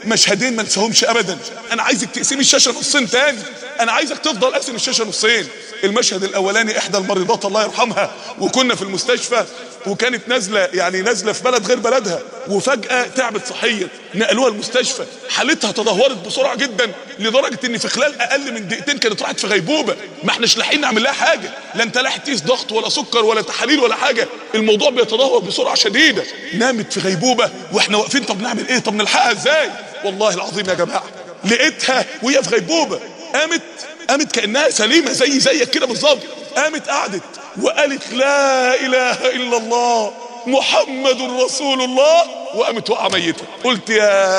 مشهدين ما نساهمش ابدا انا عايزك تقسمي الشاشه نصين تاني انا عايزك تفضل قاسم الشاشه نصين المشهد الاولاني احدى المريضات الله يرحمها وكنا في المستشفى وكانت نازله يعني نازله في بلد غير بلدها وفجاه تعبت صحيا نقلوها المستشفى حالتها تدهورت بسرعه جدا لدرجه ان في خلال اقل من دقيقتين كانت راحت في غيبوبه ما احناش لاحقين نعمل لها حاجه لا انت لاحق تقيس ضغط ولا سكر ولا تحاليل ولا حاجه الموضوع بيتدهور بسرعه شديده نامت في غيبوبه واحنا واقفين طب نعمل ايه طب نلحقها ازاي والله العظيم يا جماعه لقيتها وهي في غيبوبه قامت قامت كانها سليمه زي زيك كده بالظبط قامت قعدت وقالت لا اله الا الله محمد رسول الله وقامت واقعه ميته قلت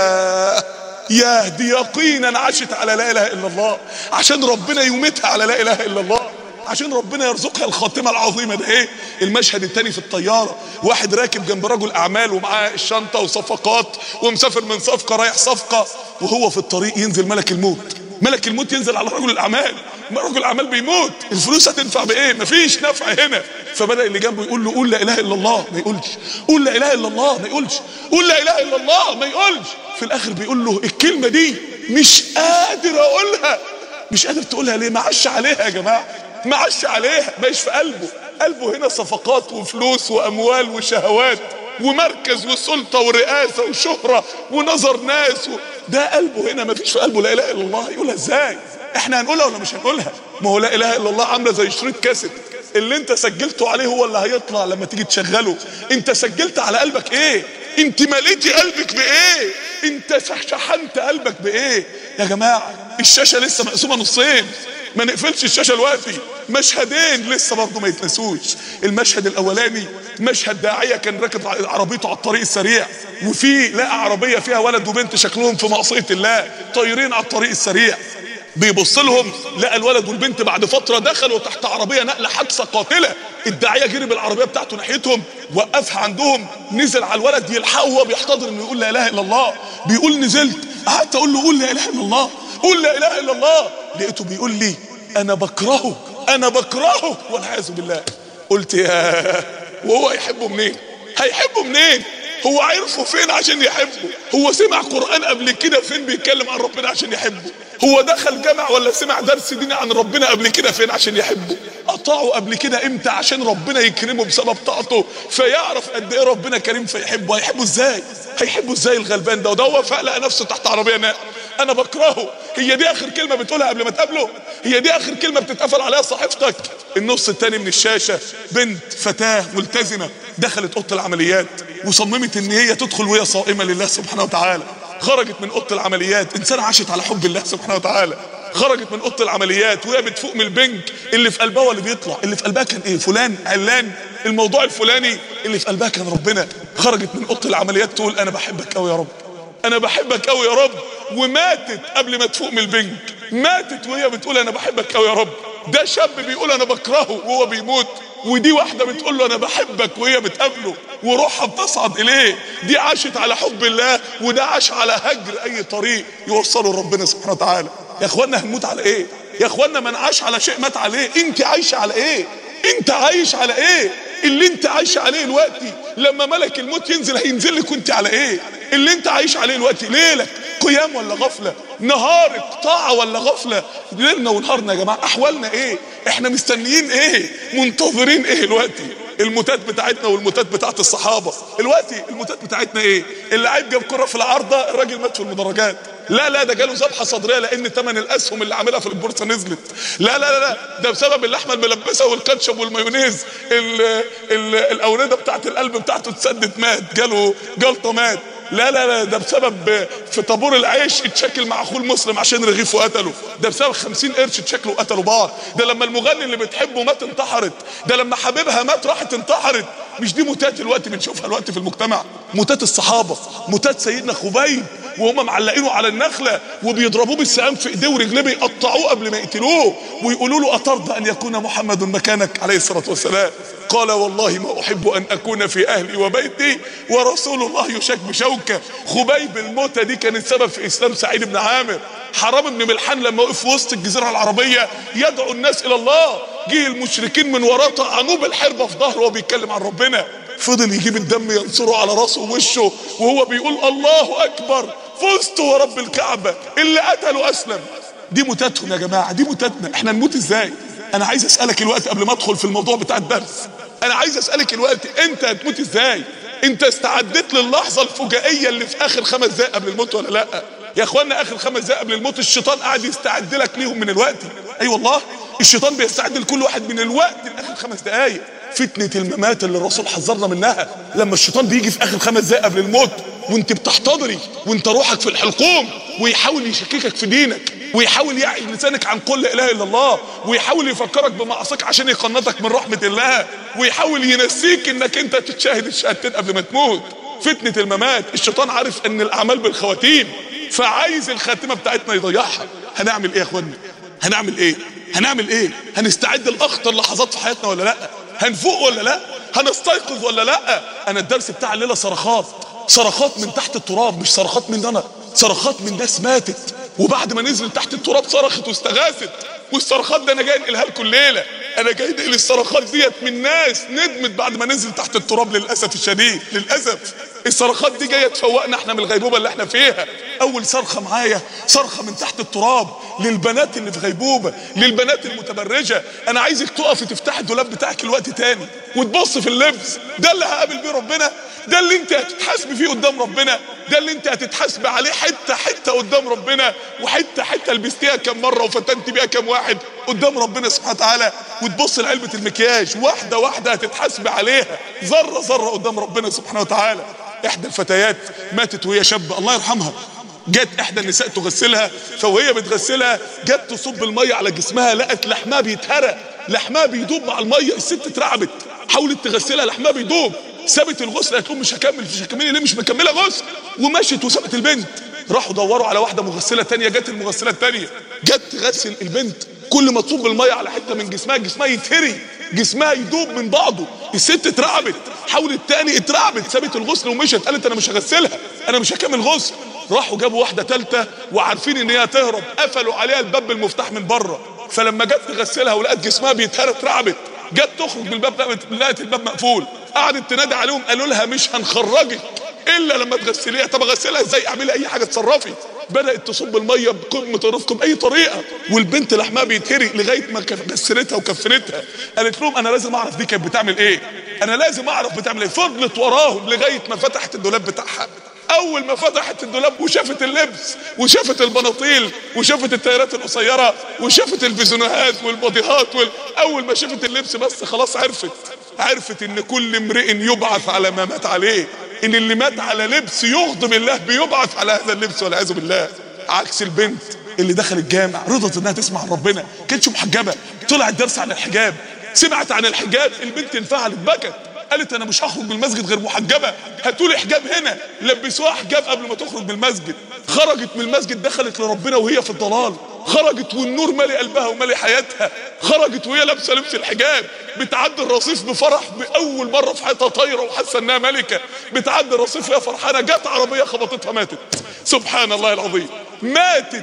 يا يا دي يقينا عاشت على لا اله الا الله عشان ربنا يميتها على لا اله الا الله عشان ربنا يرزقها الخاتمه العظيمه ده ايه المشهد التاني في الطياره واحد راكب جنب رجل اعمال ومعاه الشنطه وصفقات ومسافر من صفقه رايح صفقه وهو في الطريق ينزل ملك الموت ملك الموت ينزل على رجل الاعمال ما رجل الاعمال بيموت الفلوس هتنفع بايه مفيش نفع هنا فبدا اللي جنبه يقول له قول لا اله الا الله ما يقولش قول لا اله الا الله ما يقولش قول لا اله الا الله ما يقولش في الاخر بيقول له الكلمه دي مش قادر اقولها مش قادر تقولها ليه معش عليها يا جماعه معش عليها ماش في قلبه قلبه هنا صفقات وفلوس واموال وشهوات ومركز وسلطة ورئاسة وشهرة ونظر ناس و... ده قلبه هنا ما فيش في قلبه لا اله الا الله يقولها ازاي احنا هنقولها ولا مش هنقولها ما هو لا اله الا الله عامله زي شريط كاسيت اللي انت سجلته عليه هو اللي هيطلع لما تيجي تشغله انت سجلت على قلبك ايه انت مليتي قلبك بايه انت شحنت قلبك بايه يا جماعه الشاشه لسه مقسومه نصين ما نقفلش الشاشه دلوقتي مشهدين لسه برضه ما يتنسوش المشهد الاولاني مشهد داعيه كان راكب عربيته على الطريق السريع وفي لقى عربيه فيها ولد وبنت شكلهم في معصيه الله طايرين على الطريق السريع بيبص لهم لقى الولد والبنت بعد فتره دخلوا تحت عربيه نقله حادثه قاتله الداعيه جري بالعربيه بتاعته ناحيتهم وقفها عندهم نزل على الولد يلحقه وهو بيحتضر انه يقول لا اله الا الله بيقول نزلت قعدت اقول له قول لا اله الا الله قول لا اله الا الله لقيته بيقول لي انا بكرهه انا بكرهه والعياذ بالله قلت يا وهو هيحبه منين هيحبه منين هو عرفه فين عشان يحبه هو سمع قرآن قبل كده فين بيتكلم عن ربنا عشان يحبه هو دخل جامع ولا سمع درس ديني عن ربنا قبل كده فين عشان يحبه قطعه قبل كده امتى عشان ربنا يكرمه بسبب طاعته فيعرف قد ايه ربنا كريم فيحبه هيحبه ازاي هيحبه ازاي الغلبان ده وده هو فقلق نفسه تحت عربيه نقل انا بكرهه هي دي اخر كلمه بتقولها قبل ما تقابله هي دي اخر كلمه بتتقفل عليها صحيفتك النص التاني من الشاشه بنت فتاه ملتزمه دخلت اوضه العمليات وصممت ان هي تدخل وهي صائمه لله سبحانه وتعالى خرجت من اوضه العمليات انسانه عاشت على حب الله سبحانه وتعالى خرجت من اوضه العمليات وهي بتفوق من البنج اللي في قلبها واللي بيطلع اللي في قلبها كان ايه فلان علان الموضوع الفلاني اللي في قلبها كان ربنا خرجت من اوضه العمليات تقول انا بحبك قوي يا رب انا بحبك قوي يا رب وماتت قبل ما تفوق من البنج ماتت وهي بتقول انا بحبك قوي يا رب ده شاب بيقول انا بكرهه وهو بيموت ودي واحده بتقول له انا بحبك وهي بتقابله وروحها بتصعد اليه دي عاشت على حب الله وده عاش على هجر اي طريق يوصله لربنا سبحانه وتعالى يا اخوانا هنموت على ايه يا اخوانا من عاش على شيء مات عليه انت عايشه على ايه انت عايش على ايه اللي انت عايش عليه دلوقتي لما ملك الموت ينزل هينزل لك وانت على ايه اللي انت عايش عليه دلوقتي ليلك قيام ولا غفله نهارك طاعه ولا غفله ليلنا ونهارنا يا جماعه احوالنا ايه احنا مستنيين ايه منتظرين ايه دلوقتي الموتات بتاعتنا والموتات بتاعت الصحابه دلوقتي الموتات بتاعتنا ايه اللعيب جاب كره في العارضه الراجل مات في المدرجات لا لا ده جاله ذبحه صدريه لان ثمن الاسهم اللي عاملها في البورصه نزلت لا لا لا, لا ده بسبب اللحمه الملبسه والكاتشب والمايونيز ال ال الاورده بتاعت القلب بتاعته اتسدت مات جاله جلطه مات لا لا لا ده بسبب في طابور العيش اتشكل مع اخوه المسلم عشان رغيف وقتله ده بسبب خمسين قرش اتشكلوا وقتلوا بعض ده لما المغني اللي بتحبه مات انتحرت ده لما حبيبها مات راحت انتحرت مش دي موتات الوقت بنشوفها الوقت في المجتمع موتات الصحابه موتات سيدنا خبيب وهم معلقينه على النخله وبيضربوه بالسهام في ايديه ورجليه بيقطعوه قبل ما يقتلوه ويقولوا له اترضى ان يكون محمد مكانك عليه الصلاه والسلام قال والله ما احب ان اكون في اهلي وبيتي ورسول الله يشك بشوكه خبيب الموتة دي كانت سبب في اسلام سعيد بن عامر حرام بن ملحان لما وقف في وسط الجزيره العربيه يدعو الناس الى الله جه المشركين من وراه طعنوه بالحربه في ظهره وهو بيتكلم عن ربنا فضل يجيب الدم ينصره على راسه ووشه وهو بيقول الله اكبر فزت ورب الكعبة اللي قتله اسلم دي موتاتهم يا جماعة دي موتاتنا احنا نموت ازاي انا عايز اسألك الوقت قبل ما ادخل في الموضوع بتاع الدرس انا عايز اسألك الوقت انت هتموت ازاي انت استعدت للحظة الفجائية اللي في اخر خمس دقايق قبل الموت ولا لا يا اخوانا اخر خمس دقايق قبل الموت الشيطان قاعد يستعد لك ليهم من الوقت اي أيوة والله الشيطان بيستعد لكل واحد من الوقت لاخر خمس دقايق فتنة الممات اللي الرسول حذرنا منها لما الشيطان بيجي في اخر خمس دقايق قبل الموت وانت بتحتضري وانت روحك في الحلقوم ويحاول يشككك في دينك ويحاول يعد لسانك عن قل لا اله الا الله ويحاول يفكرك بمعاصيك عشان يقنطك من رحمة الله ويحاول ينسيك انك انت تتشاهد الشهادتين قبل ما تموت فتنة الممات الشيطان عارف ان الاعمال بالخواتيم فعايز الخاتمة بتاعتنا يضيعها هنعمل ايه يا اخوانا هنعمل ايه هنعمل ايه هنستعد لاخطر لحظات في حياتنا ولا لا هنفوق ولا لا هنستيقظ ولا لا انا الدرس بتاع الليله صرخات صرخات من تحت التراب مش صرخات من انا صرخات من ناس ماتت وبعد ما نزلت تحت التراب صرخت واستغاثت والصرخات ده انا جاي انقلها لكم الليله انا جاي انقل الصرخات ديت من ناس ندمت بعد ما نزل تحت التراب للاسف الشديد للاسف الصرخات دي جايه تفوقنا احنا من الغيبوبه اللي احنا فيها اول صرخه معايا صرخه من تحت التراب للبنات اللي في غيبوبه للبنات المتبرجه انا عايزك تقفي تفتحي الدولاب بتاعك الوقت تاني وتبص في اللبس ده اللي هقابل بيه ربنا ده اللي انت هتتحاسبي فيه قدام ربنا ده اللي انت هتتحاسبي عليه حته حته قدام ربنا وحته حته لبستيها كم مره وفتنت بيها كم واحد قدام ربنا سبحانه وتعالى وتبص لعلبه المكياج واحده واحده هتتحاسبي عليها ذره ذره قدام ربنا سبحانه وتعالى احدى الفتيات ماتت وهي شابه الله يرحمها جت احدى النساء تغسلها فوهي بتغسلها جت تصب الميه على جسمها لقت لحمها بيتهرى لحمها بيدوب مع الميه الست اترعبت حاولت تغسلها لحمها بيدوب سابت الغسل قالت لهم مش هكمل مش هكملي ليه مش مكمله غسل ومشت وسابت البنت راحوا دوروا على واحده مغسله تانية جت المغسله التانية جت تغسل البنت كل ما تصب الميه على حته من جسمها جسمها يتهري جسمها يدوب من بعضه الست اترعبت حاولت تاني اترعبت سابت الغسل ومشت قالت انا مش هغسلها انا مش هكمل غسل راحوا جابوا واحده ثالثه وعارفين ان هي تهرب قفلوا عليها الباب بالمفتاح من بره فلما جت تغسلها ولقت جسمها بيتهرى اترعبت جت تخرج من الباب لقت الباب مقفول قعدت تنادي عليهم قالوا لها مش هنخرجك الا لما تغسليها طب اغسلها ازاي اعملي اي حاجه تصرفي بدات تصب الميه بقمه الرفق باي طريقه والبنت لحمها بيتهري لغايه ما غسلتها وكفنتها قالت لهم انا لازم اعرف دي كانت بتعمل ايه انا لازم اعرف بتعمل ايه فضلت وراهم لغايه ما فتحت الدولاب بتاعها اول ما فتحت الدولاب وشافت اللبس وشافت البناطيل وشافت التايرات القصيره وشافت البيزونات والبوديهات وال... اول ما شافت اللبس بس خلاص عرفت عرفت ان كل امرئ يبعث على ما مات عليه ان اللي مات على لبس يغضب الله بيبعث على هذا اللبس والعياذ بالله عكس البنت اللي دخلت جامع رضت انها تسمع عن ربنا كانتش محجبه طلعت درس عن الحجاب سمعت عن الحجاب البنت انفعلت بكت قالت انا مش هخرج من المسجد غير محجبه هاتوا لي حجاب هنا لبسوها حجاب قبل ما تخرج من المسجد خرجت من المسجد دخلت لربنا وهي في الضلال خرجت والنور مالي قلبها ومالي حياتها خرجت وهي لابسه لبس الحجاب بتعدي الرصيف بفرح باول مره في حياتها طايره وحاسه انها ملكه بتعدي الرصيف وهي فرحانه جت عربيه خبطتها ماتت سبحان الله العظيم ماتت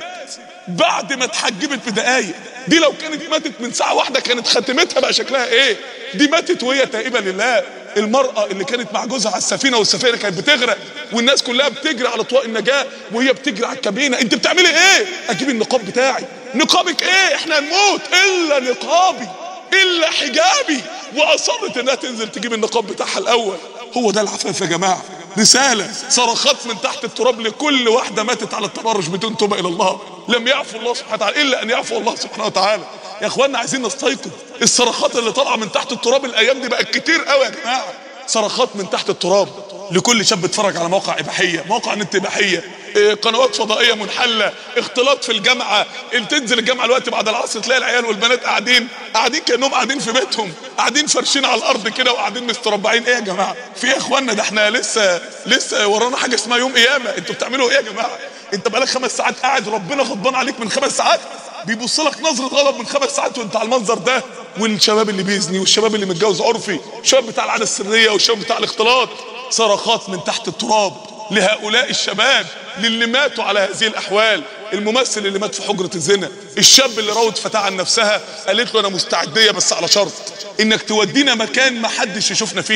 بعد ما اتحجبت بدقايق دي لو كانت ماتت من ساعه واحده كانت خاتمتها بقى شكلها ايه دي ماتت وهي تائبه لله المرأة اللي كانت مع جوزها على السفينة والسفينة كانت بتغرق والناس كلها بتجري على اطواق النجاة وهي بتجري على الكابينة انت بتعملي ايه اجيب النقاب بتاعي نقابك ايه احنا هنموت الا نقابي الا حجابي واصرت انها تنزل تجيب النقاب بتاعها الاول هو ده العفاف يا جماعه رسالة صرخات من تحت التراب لكل واحدة ماتت على التبرج بدون توبة إلى الله لم يعفو الله سبحانه وتعالى إلا أن يعفو الله سبحانه وتعالى يا إخواننا عايزين نستيقظ الصرخات اللي طالعة من تحت التراب الأيام دي بقت كتير قوي يا جماعة صرخات من تحت التراب لكل شاب اتفرج على موقع إباحية موقع نت إباحية إيه، قنوات فضائية منحلة اختلاط في الجامعة اللي تنزل الجامعة الوقت بعد العصر تلاقي العيال والبنات قاعدين قاعدين كأنهم قاعدين في بيتهم قاعدين فرشين على الأرض كده وقاعدين مستربعين ايه يا جماعة في ايه يا اخوانا ده احنا لسه لسه ورانا حاجة اسمها يوم قيامة انتوا بتعملوا ايه يا جماعة انت بقالك خمس ساعات قاعد ربنا غضبان عليك من خمس ساعات بيبص لك نظرة غضب من خمس ساعات وانت على المنظر ده والشباب اللي بيزني والشباب اللي متجوز عرفي الشباب بتاع العادة السرية والشباب بتاع الاختلاط صرخات من تحت التراب لهؤلاء الشباب للي ماتوا على هذه الاحوال الممثل اللي مات في حجرة الزنا الشاب اللي راود فتاة عن نفسها قالت له انا مستعدية بس على شرط انك تودينا مكان ما حدش يشوفنا فيه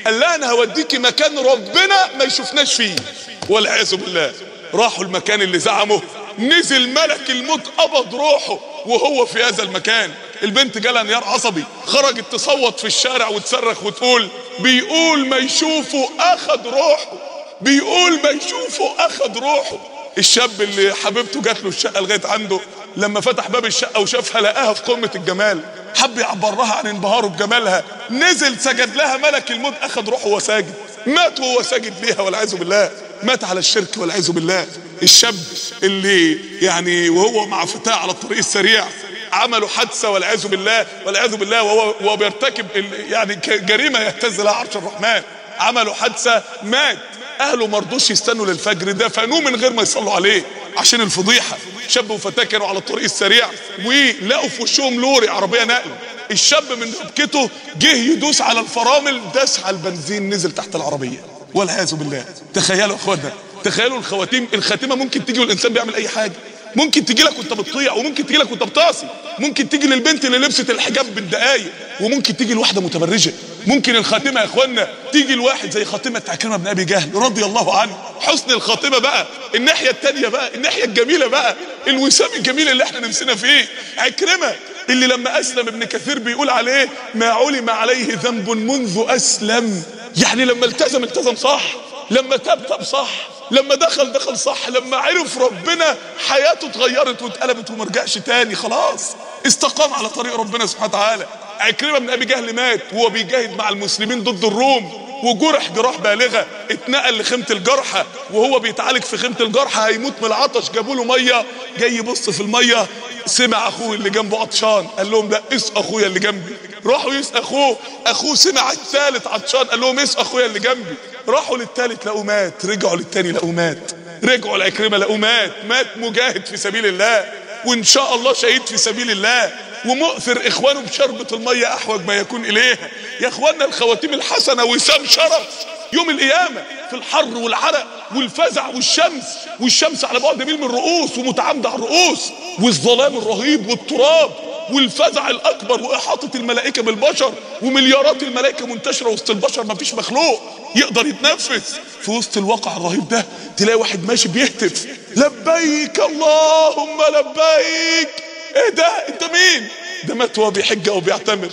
قال لها انا هوديكي مكان ربنا ما يشوفناش فيه والعياذ بالله راحوا المكان اللي زعمه نزل ملك الموت قبض روحه وهو في هذا المكان البنت جالها انهيار عصبي خرجت تصوت في الشارع وتصرخ وتقول بيقول ما يشوفه اخد روحه بيقول ما يشوفه اخد روحه الشاب اللي حبيبته جات له الشقه لغايه عنده لما فتح باب الشقه وشافها لقاها في قمه الجمال حب يعبر لها عن انبهاره بجمالها نزل سجد لها ملك الموت اخد روحه وهو ساجد مات وهو ساجد ليها والعياذ بالله مات على الشرك والعياذ بالله الشاب اللي يعني وهو مع فتاة على الطريق السريع عملوا حادثه والعياذ بالله والعياذ بالله وهو وهو بيرتكب ال- يعني ك- جريمه يهتز لها عرش الرحمن عملوا حادثه مات اهله ما رضوش يستنوا للفجر دفنوه من غير ما يصلوا عليه عشان الفضيحه شاب وفتاه كانوا على الطريق السريع ولقوا في وشهم لوري عربيه نقل الشاب من ربكته جه يدوس على الفرامل داس على البنزين نزل تحت العربيه والعياذ بالله تخيلوا يا اخوانا تخيلوا الخواتيم الخاتمه ممكن تيجي والانسان بيعمل اي حاجه ممكن تيجي لك وانت بتطيع وممكن تيجي لك وانت بتعصي ممكن تيجي للبنت اللي لبست الحجاب بالدقايق وممكن تيجي لواحده متبرجه ممكن الخاتمه يا اخوانا تيجي لواحد زي خاتمه عكرمه بن ابي جهل رضي الله عنه حسن الخاتمه بقى الناحيه التانية بقى الناحيه الجميله بقى الوسام الجميل اللي احنا نفسنا فيه عكرمه اللي لما اسلم ابن كثير بيقول عليه ما علم عليه ذنب منذ اسلم يعني لما التزم التزم صح لما تاب تاب صح لما دخل دخل صح لما عرف ربنا حياته اتغيرت واتقلبت وما رجعش تاني خلاص استقام على طريق ربنا سبحانه وتعالى عكرمه بن ابي جهل مات وهو بيجاهد مع المسلمين ضد الروم وجرح جراح بالغه اتنقل لخيمه الجرحى وهو بيتعالج في خيمه الجرحى هيموت من العطش جابوا له ميه جاي يبص في الميه سمع اخوه اللي جنبه عطشان قال لهم ده اسقى اخويا اللي جنبي راحوا يسقى اخوه اخوه سمع الثالث عطشان قال لهم اسقى اخويا اللي جنبي راحوا للثالث لقوه مات رجعوا للثاني لقوه مات رجعوا العكرمه لقوه مات مات مجاهد في سبيل الله وان شاء الله شهيد في سبيل الله ومؤثر اخوانه بشربة المية احوج ما يكون اليها يا اخواننا الخواتيم الحسنة وسام شرف يوم القيامة في الحر والعرق والفزع والشمس والشمس على بعد ميل من الرؤوس ومتعامدة على الرؤوس والظلام الرهيب والتراب والفزع الاكبر واحاطه الملائكه بالبشر ومليارات الملائكه منتشره وسط البشر ما فيش مخلوق يقدر يتنفس في وسط الواقع الرهيب ده تلاقي واحد ماشي بيهتف لبيك اللهم لبيك ايه ده انت مين ده مات وهو بيحج او بيعتمر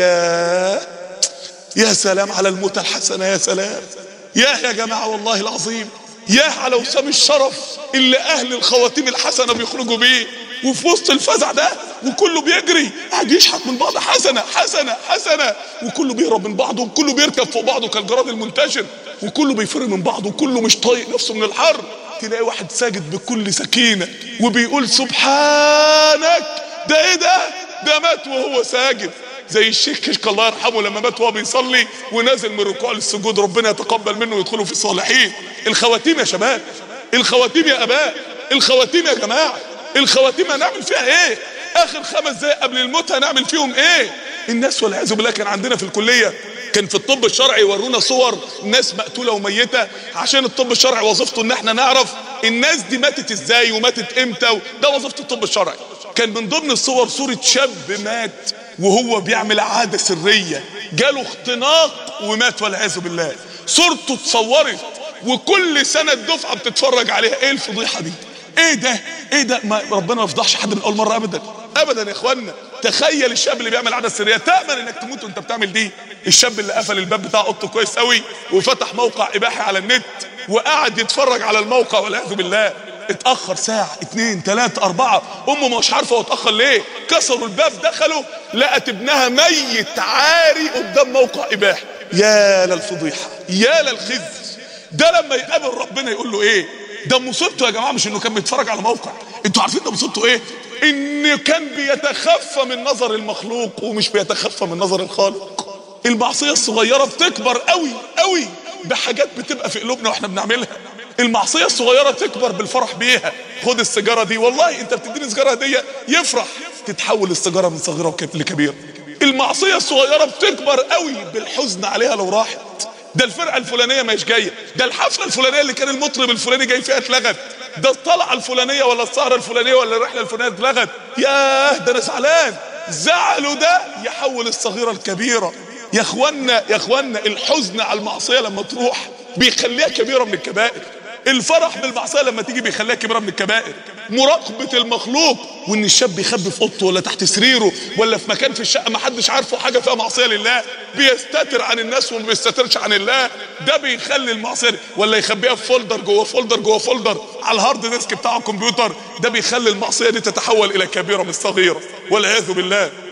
يا يا سلام على الموتى الحسنه يا سلام يا يا جماعه والله العظيم يا على وسام الشرف اللي اهل الخواتيم الحسنه بيخرجوا بيه وفي وسط الفزع ده وكله بيجري قاعد يشحت من بعض حسنه حسنه حسنه وكله بيهرب من بعضه وكله بيركب فوق بعضه كالجراد المنتشر وكله بيفر من بعضه وكله مش طايق نفسه من الحر تلاقي واحد ساجد بكل سكينه وبيقول سبحانك ده ايه ده ده مات وهو ساجد زي الشيخ كشك الله يرحمه لما مات وهو بيصلي ونازل من الركوع للسجود ربنا يتقبل منه ويدخله في الصالحين الخواتيم يا شباب الخواتيم يا اباء الخواتيم يا جماعه الخواتيم هنعمل فيها ايه اخر خمس دقايق قبل الموت هنعمل فيهم ايه الناس والعياذ بالله كان عندنا في الكليه كان في الطب الشرعي يورونا صور ناس مقتوله وميته عشان الطب الشرعي وظيفته ان احنا نعرف الناس دي ماتت ازاي وماتت امتى ده وظيفه الطب الشرعي كان من ضمن الصور صوره شاب مات وهو بيعمل عاده سريه جاله اختناق ومات والعياذ بالله صورته اتصورت وكل سنه الدفعه بتتفرج عليها ايه الفضيحه دي ايه ده ايه ده ما ربنا ما يفضحش حد من اول مره ابدا ابدا يا اخوانا تخيل الشاب اللي بيعمل عاده سريه تامن انك تموت وانت بتعمل دي الشاب اللي قفل الباب بتاع اوضته كويس قوي وفتح موقع اباحي على النت وقعد يتفرج على الموقع والعياذ بالله اتاخر ساعه اتنين تلاته اربعه امه مش عارفه هو اتاخر ليه كسروا الباب دخلوا لقت ابنها ميت عاري قدام موقع اباحي يا للفضيحه يا للخزي ده لما يقابل ربنا يقول له ايه ده مصيبته يا جماعه مش انه كان بيتفرج على موقع انتوا عارفين ده مصيبته ايه انه كان بيتخفى من نظر المخلوق ومش بيتخفى من نظر الخالق المعصيه الصغيره بتكبر قوي قوي بحاجات بتبقى في قلوبنا واحنا بنعملها المعصيه الصغيره تكبر بالفرح بيها خد السيجاره دي والله انت بتديني سيجاره هديه يفرح تتحول السيجاره من صغيره لكبيره المعصيه الصغيره بتكبر قوي بالحزن عليها لو راحت ده الفرقه الفلانيه مش جايه ده الحفله الفلانيه اللي كان المطرب الفلاني جاي فيها اتلغت ده الطلعه الفلانيه ولا السهره الفلانيه ولا الرحله الفلانيه اتلغت ياه ده انا زعلان زعله ده يحول الصغيره الكبيره يا اخوانا يا اخوانا الحزن على المعصيه لما تروح بيخليها كبيره من الكبائر الفرح بالمعصيه لما تيجي بيخليها كبيره من الكبائر مراقبه المخلوق وان الشاب يخبي في اوضته ولا تحت سريره ولا في مكان في الشقه ما حدش عارفه حاجه فيها معصيه لله بيستتر عن الناس وما بيستترش عن الله ده بيخلي المعصيه دي. ولا يخبيها في فولدر جوه فولدر جوه فولدر على الهارد ديسك بتاع الكمبيوتر ده بيخلي المعصيه دي تتحول الى كبيره من صغيره والعياذ بالله